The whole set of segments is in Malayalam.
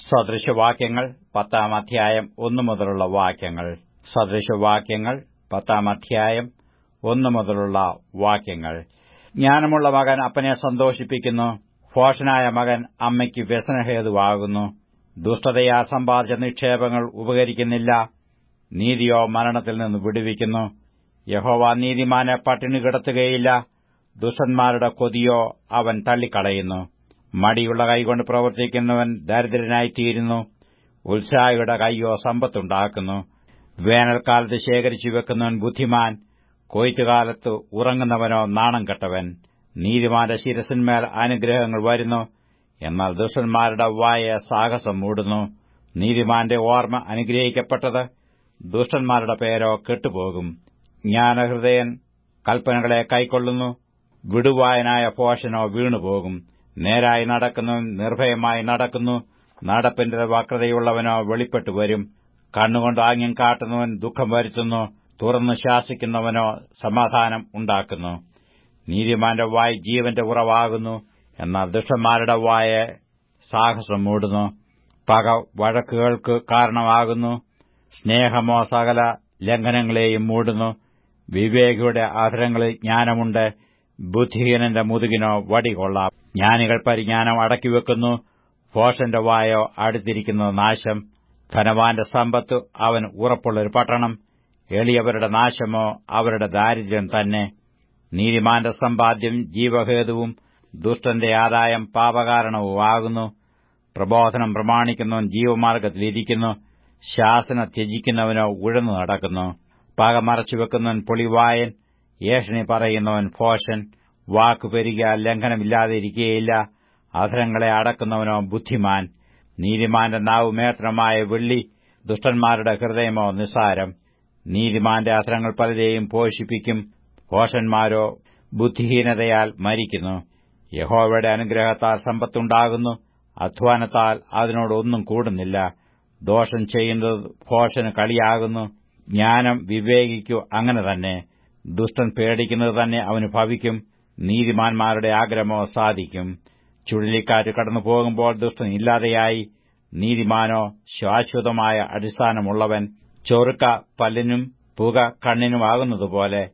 സദൃശവാക്യങ്ങൾ പത്താം അധ്യായം ഒന്നു മുതലുള്ള വാക്യങ്ങൾ സദൃശവാക്യങ്ങൾ പത്താം അധ്യായം ഒന്നു മുതലുള്ള വാക്യങ്ങൾ ജ്ഞാനമുള്ള മകൻ അപ്പനെ സന്തോഷിപ്പിക്കുന്നു ഭോഷനായ മകൻ അമ്മയ്ക്ക് വ്യസനഹേതുവാകുന്നു ദുഷ്ടതയാ സമ്പാദിച്ച നിക്ഷേപങ്ങൾ ഉപകരിക്കുന്നില്ല നീതിയോ മരണത്തിൽ നിന്ന് വിടുവിക്കുന്നു യഹോവ നീതിമാനെ പട്ടിണി കിടത്തുകയില്ല ദുഷ്ടന്മാരുടെ കൊതിയോ അവൻ തള്ളിക്കളയുന്നു മടിയുള്ള കൈകൊണ്ട് പ്രവർത്തിക്കുന്നവൻ ദരിദ്രനായിത്തീരുന്നു ഉത്സാഹിയുടെ കൈയോ സമ്പത്തുണ്ടാക്കുന്നു വേനൽക്കാലത്ത് ശേഖരിച്ചു വെക്കുന്നവൻ ബുദ്ധിമാൻ കൊയ്ത്തുകാലത്ത് ഉറങ്ങുന്നവനോ നാണം കെട്ടവൻ നീതിമാന്റെ ശിരസിന്മേൽ അനുഗ്രഹങ്ങൾ വരുന്നു എന്നാൽ ദുഷ്ടന്മാരുടെ വായ സാഹസം മൂടുന്നു നീതിമാന്റെ ഓർമ്മ അനുഗ്രഹിക്കപ്പെട്ടത് ദുഷ്ടന്മാരുടെ പേരോ കെട്ടുപോകും ജ്ഞാനഹൃദയൻ കൽപ്പനകളെ കൈക്കൊള്ളുന്നു വിടുവായനായ പോഷനോ വീണുപോകും നേരായി നടക്കുന്നവൻ നിർഭയമായി നടക്കുന്നു നടപ്പിന്റെ വക്രതയുള്ളവനോ വെളിപ്പെട്ടു വരും കണ്ണുകൊണ്ട് ആംഗ്യം കാട്ടുന്നവൻ ദുഃഖം വരുത്തുന്നു തുറന്നു ശാസിക്കുന്നവനോ സമാധാനം ഉണ്ടാക്കുന്നു നീതിമാന്റെ വായ് ജീവന്റെ ഉറവാകുന്നു എന്നാൽ ദുഷ്ടന്മാരുടെ വായ സാഹസം മൂടുന്നു പക വഴക്കുകൾക്ക് കാരണമാകുന്നു സ്നേഹമോ സകല ലംഘനങ്ങളെയും മൂടുന്നു വിവേകിയുടെ ആധരങ്ങളിൽ ജ്ഞാനമുണ്ട് ബുദ്ധിഹീനന്റെ മുതുകിനോ വടികൊള്ളാം ജ്ഞാനികൾ പരിജ്ഞാനം അടക്കിവെക്കുന്നു ഭോഷന്റെ വായോ അടുത്തിരിക്കുന്നത് നാശം ധനവാന്റെ സമ്പത്ത് അവൻ ഉറപ്പുള്ളൊരു പട്ടണം എളിയവരുടെ നാശമോ അവരുടെ ദാരിദ്ര്യം തന്നെ നീതിമാന്റെ സമ്പാദ്യം ജീവഹേതുവും ദുഷ്ടന്റെ ആദായം പാപകാരണവുമാകുന്നു പ്രബോധനം പ്രമാണിക്കുന്നവൻ ജീവമാർഗത്തിലിരിക്കുന്നു ശാസന ത്യജിക്കുന്നവനോ ഉഴന്നു നടക്കുന്നു പക മറച്ചുവെക്കുന്നവൻ പൊളിവായൻ ഏഷണി പറയുന്നവൻ ഭോഷൻ വാക്കു പെരുകിയ ലംഘനമില്ലാതിരിക്കുകയില്ല അധരങ്ങളെ അടക്കുന്നവനോ ബുദ്ധിമാൻ നീതിമാന്റെ നാവ് മേത്രമായ വെള്ളി ദുഷ്ടന്മാരുടെ ഹൃദയമോ നിസ്സാരം നീതിമാന്റെ അധരങ്ങൾ പലരെയും പോഷിപ്പിക്കും ഭോഷന്മാരോ ബുദ്ധിഹീനതയാൽ മരിക്കുന്നു യഹോവയുടെ അനുഗ്രഹത്താൽ സമ്പത്തുണ്ടാകുന്നു അധ്വാനത്താൽ അതിനോടൊന്നും കൂടുന്നില്ല ദോഷം ചെയ്യുന്നത് ഭോഷന് കളിയാകുന്നു ജ്ഞാനം വിവേകിക്കു അങ്ങനെ തന്നെ ദുഷ്ടൻ പേടിക്കുന്നത് തന്നെ അവന് ഭവിക്കും നീതിമാന്മാരുടെ ആഗ്രഹമോ സാധിക്കും ചുഴലിക്കാറ്റ് കടന്നു പോകുമ്പോൾ ദുഷ്ടൻ ഇല്ലാതെയായി നീതിമാനോ ശാശ്വതമായ അടിസ്ഥാനമുള്ളവൻ ചൊറുക്ക പല്ലിനും പുക കണ്ണിനുമാകുന്നതുപോലെ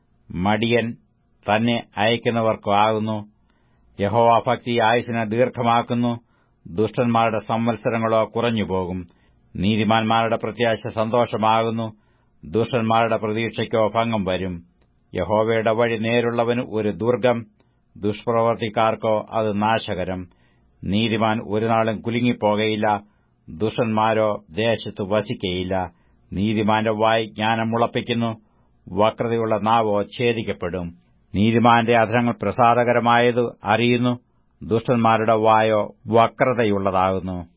മടിയൻ തന്നെ അയക്കുന്നവർക്കാകുന്നു യഹോവാഭക്തി ആയുസിനെ ദീർഘമാക്കുന്നു ദുഷ്ടന്മാരുടെ സംവത്സരങ്ങളോ കുറഞ്ഞുപോകും നീതിമാന്മാരുടെ പ്രത്യാശ സന്തോഷമാകുന്നു ദുഷ്ടന്മാരുടെ പ്രതീക്ഷയ്ക്കോ ഭംഗം വരും യഹോവയുടെ വഴി നേരുള്ളവന് ഒരു ദുർഗം ദുഷ്പ്രവർത്തിക്കാർക്കോ അത് നാശകരം നീതിമാൻ ഒരുനാളും കുലുങ്ങിപ്പോകയില്ല ദുഷ്ടന്മാരോ ദേശത്ത് വസിക്കയില്ല നീതിമാന്റെ വായ് ജ്ഞാനം മുളപ്പിക്കുന്നു വക്രതയുള്ള നാവോ ഛേദിക്കപ്പെടും നീതിമാന്റെ അധരങ്ങൾ പ്രസാദകരമായത് അറിയുന്നു ദുഷ്ടന്മാരുടെ വായോ വക്രതയുള്ളതാകുന്നു